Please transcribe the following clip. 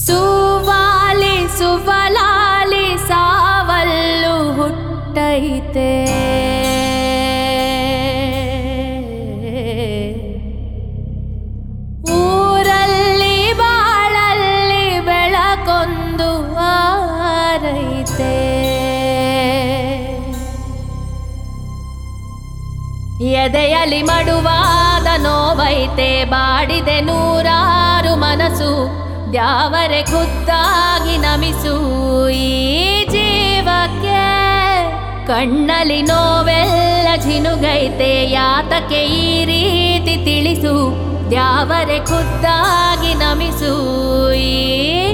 ಸುವಾಲಿ ಸುವಲಾಲಿ ಸಾವಲ್ಲು ಹುಟ್ಟೈತೆ ಊರಲ್ಲಿ ಬಾಳಲ್ಲಿ ಬೆಳಕೊಂದು ಆರೈತೆ ಎದೆಯಲಿ ಮಡುವಾದ ನೋವೈತೆ ಬಾಡಿದೆ ನೂರಾರು ಮನಸ್ಸು ದ್ಯಾವರೆ ಖುದ್ದಾಗಿ ನಮಿಸು ಈ ಜೀವಕ್ಕೆ ಕಣ್ಣಲ್ಲಿ ನೋವೆಲ್ಲ ಜಿನುಗೈತೆ ಯಾತಕ್ಕೆ ಈ ರೀತಿ ತಿಳಿಸು ದ್ಯಾವರೆ ಖುದ್ದಾಗಿ ನಮಿಸು ಈ